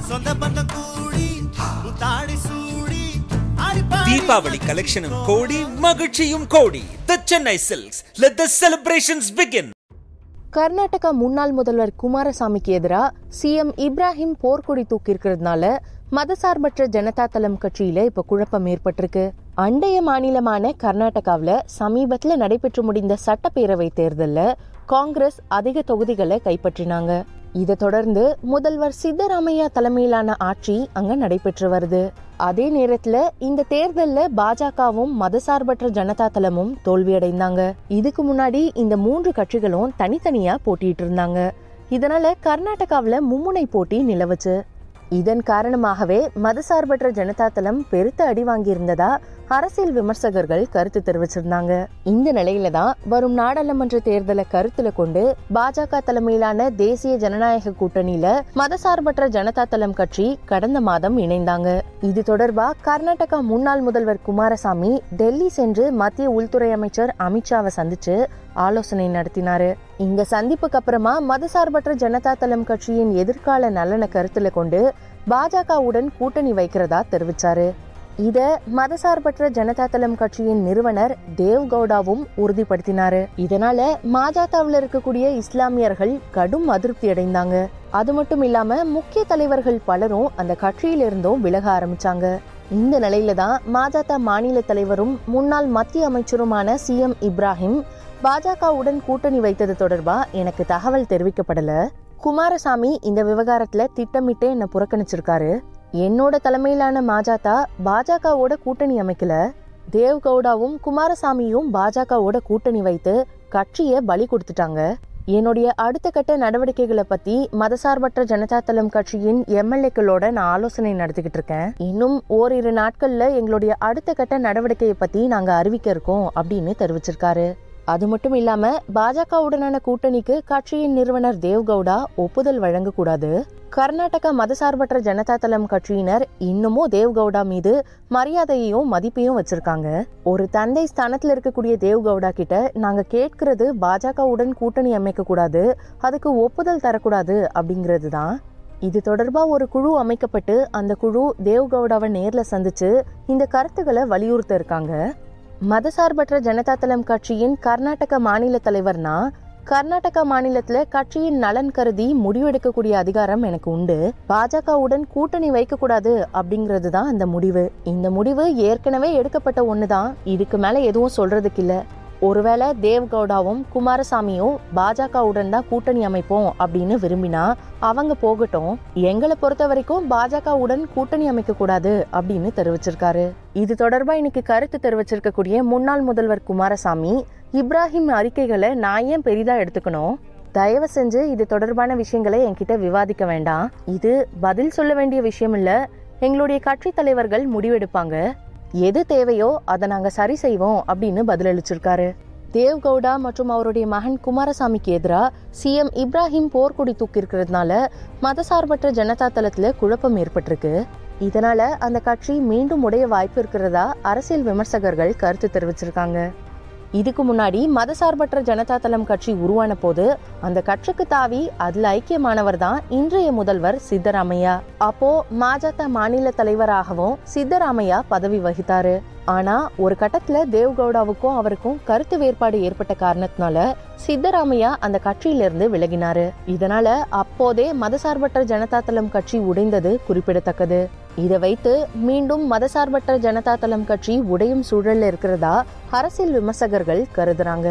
சொந்த பந்தம் கூடி தாடி சூடி ஆடி தீபாவளி கலெக்ஷனும் கோடி மகிழ்ச்சியும் கோடி the Chennai Silks let the celebrations begin Karnataka முன்னாள் முதல்வர் குமாரசாமிக்கு எதிராக சிஎம் இப்ராஹிம் போர்க்கொடி தூக்கியிருக்கிறதுனால மதசார்பற்ற ஜனதா தளம் கட்சியில இப்ப குழப்பம் ஏற்பட்டிருக்கு அண்டைய மாநிலமான கர்நாடகாவுல சமீபத்துல நடைபெற்று முடிந்த சட்டப்பேரவை தேர்தல்ல காங்கிரஸ் அதிக தொகுதிகளை கைப்பற்றினாங்க இதை தொடர்ந்து முதல்வர் சித்தராமையா தலைமையிலான ஆட்சி அங்க நடைபெற்று வருது அதே நேரத்துல இந்த தேர்தல்ல பாஜகவும் மதசார்பற்ற ஜனதா தளமும் தோல்வியடைந்தாங்க இதுக்கு முன்னாடி இந்த மூன்று கட்சிகளும் தனித்தனியா போட்டிட்டு இருந்தாங்க இதனால கர்நாடகாவுல மும்முனை போட்டி நிலவுச்சு இதன் காரணமாகவே மதசார்பற்ற ஜனதா தளம் பெருத்த அடி வாங்கியிருந்ததா அரசியல் விமர்சகர்கள் கருத்து தெரிவிச்சிருந்தாங்க இந்த நிலையில தான் வரும் நாடாளுமன்ற தேர்தலை கருத்துல கொண்டு பாஜக தலைமையிலான தேசிய ஜனநாயக கூட்டணியில மதசார்பற்ற ஜனதா தளம் கட்சி கடந்த மாதம் இணைந்தாங்க இது தொடர்பா கர்நாடகா முன்னாள் முதல்வர் குமாரசாமி டெல்லி சென்று மத்திய உள்துறை அமைச்சர் அமித்ஷாவை சந்திச்சு ஆலோசனை நடத்தினாரு இந்த சந்திப்புக்கு அப்புறமா மதசார்பற்ற ஜனதா தளம் கட்சியின் எதிர்கால நலனை கருத்துல கொண்டு பாஜகவுடன் கூட்டணி வைக்கிறதா தெரிவிச்சாரு இத மதசார்பற்ற ஜனதா தளம் கட்சியின் நிறுவனர் தேவ் கவுடாவும் உறுதிப்படுத்தினாரு இதனால மாஜாத்தாவில் இருக்கக்கூடிய இஸ்லாமியர்கள் கடும் அதிருப்தி அடைந்தாங்க அது மட்டும் இல்லாம முக்கிய தலைவர்கள் பலரும் அந்த கட்சியில இருந்தும் விலக ஆரம்பிச்சாங்க இந்த நிலையில தான் மாஜாதா மாநில தலைவரும் முன்னாள் மத்திய அமைச்சருமான சி எம் இப்ராஹிம் பாஜகவுடன் கூட்டணி வைத்தது தொடர்பா எனக்கு தகவல் தெரிவிக்கப்படல குமாரசாமி இந்த விவகாரத்துல திட்டமிட்டே என்ன புறக்கணிச்சிருக்காரு என்னோட தலைமையிலான மாஜாதா பாஜகவோட கூட்டணி அமைக்கல தேவ் கவுடாவும் குமாரசாமியும் பாஜகவோட கூட்டணி வைத்து கட்சியை பலி கொடுத்துட்டாங்க என்னுடைய அடுத்த கட்ட நடவடிக்கைகளை பத்தி மதசார்பற்ற ஜனதா தளம் கட்சியின் எம்எல்ஏக்களோட நான் ஆலோசனை நடத்திக்கிட்டு இருக்கேன் இன்னும் ஓரிரு நாட்கள்ல எங்களுடைய அடுத்த கட்ட நடவடிக்கையை பத்தி நாங்க அறிவிக்க இருக்கோம் அப்படின்னு தெரிவிச்சிருக்காரு அது மட்டும் இல்லாம பாஜகவுடனான கூட்டணிக்கு கட்சியின் நிறுவனர் தேவ் கவுடா ஒப்புதல் வழங்கக்கூடாது கர்நாடக மதசார்பற்ற ஜனதா தளம் கட்சியினர் இன்னமும் தேவ் கவுடா மீது மரியாதையையும் மதிப்பையும் வச்சிருக்காங்க ஒரு தந்தை ஸ்தானத்துல இருக்கக்கூடிய தேவ் கவுடா கிட்ட நாங்க கேட்கிறது பாஜகவுடன் கூட்டணி அமைக்க கூடாது அதுக்கு ஒப்புதல் தரக்கூடாது அப்படிங்கிறது தான் இது தொடர்பா ஒரு குழு அமைக்கப்பட்டு அந்த குழு தேவ் கவுடாவை நேர்ல சந்திச்சு இந்த கருத்துக்களை வலியுறுத்த இருக்காங்க மதசார்பற்ற ஜனதா தளம் கட்சியின் கர்நாடக மாநில தலைவர்னா கர்நாடகா மாநிலத்துல கட்சியின் நலன் கருதி முடிவெடுக்கக்கூடிய அதிகாரம் எனக்கு உண்டு பாஜகவுடன் கூட்டணி வைக்க கூடாது அப்படிங்கிறது தான் அந்த முடிவு இந்த முடிவு ஏற்கனவே எடுக்கப்பட்ட ஒண்ணுதான் இதுக்கு மேல எதுவும் சொல்றதுக்கு இல்ல ஒருவேளை தேவ் கவுடாவும் குமாரசாமியும் பாஜகவுடன் தான் கூட்டணி அமைப்போம் அப்படின்னு விரும்பினா அவங்க போகட்டும் எங்களை பொறுத்த வரைக்கும் பாஜகவுடன் கூட்டணி அமைக்க கூடாது அப்படின்னு தெரிவிச்சிருக்காரு இது தொடர்பா இன்னைக்கு கருத்து தெரிவிச்சிருக்கக்கூடிய முன்னாள் முதல்வர் குமாரசாமி இப்ராஹிம் அறிக்கைகளை நான் ஏன் பெரிதா எடுத்துக்கணும் தயவு செஞ்சு இது தொடர்பான விஷயங்களை என்கிட்ட விவாதிக்க வேண்டாம் இது பதில் சொல்ல வேண்டிய விஷயம் இல்ல எங்களுடைய கட்சி தலைவர்கள் முடிவெடுப்பாங்க எது தேவையோ அதை நாங்க சரி செய்வோம் அப்படின்னு பதிலளிச்சிருக்காரு தேவ் கவுடா மற்றும் அவருடைய மகன் குமாரசாமிக்கு எதிராக சிஎம் இப்ராஹிம் போர்க்கொடி தூக்கியிருக்கிறதுனால மதசார்பற்ற ஜனதா தளத்துல குழப்பம் ஏற்பட்டிருக்கு இதனால அந்த கட்சி மீண்டும் உடைய வாய்ப்பு இருக்கிறதா அரசியல் விமர்சகர்கள் கருத்து தெரிவிச்சிருக்காங்க இதுக்கு முன்னாடி மதசார்பற்ற ஜனதா தளம் கட்சி உருவான போது அந்த கட்சிக்கு தாவி அதுல ஐக்கியமானவர் தான் இன்றைய முதல்வர் சித்தராமையா அப்போ மாஜத மாநில தலைவராகவும் சித்தராமையா பதவி வகித்தாரு ஆனா ஒரு கட்டத்துல தேவ்கவுடாவுக்கும் அவருக்கும் கருத்து வேறுபாடு ஏற்பட்ட காரணத்தினால சித்தராமையா அந்த கட்சியில இருந்து விலகினாரு இதனால அப்போதே மதசார்பற்ற ஜனதா தளம் கட்சி உடைந்தது குறிப்பிடத்தக்கது இதை வைத்து மீண்டும் மதசார்பற்ற ஜனதா தளம் கட்சி உடையும் சூழல்ல இருக்கிறதா அரசியல் விமர்சகர்கள் கருதுறாங்க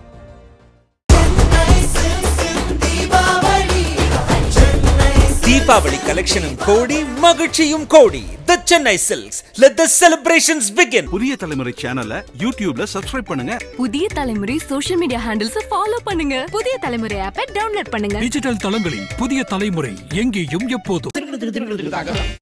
தீபாவளி கலெக்ஷனும் கோடி மகிழ்ச்சியும் கோடி the Chennai Silks let the celebrations begin Puthiya Thalaimurai சேனலை யூடியூப்ல சப்ஸ்கிரைப் பண்ணுங்க புதிய தலைமுறை சோஷியல் மீடியா ஹேண்டில்ஸ் ஃபாலோ பண்ணுங்க புதிய தலைமுறை ஆப்பை டவுன்லோட் பண்ணுங்க டிஜிட்டல் தளங்களில் புதிய தலைமுறை எங்கேயும் எப்போதும்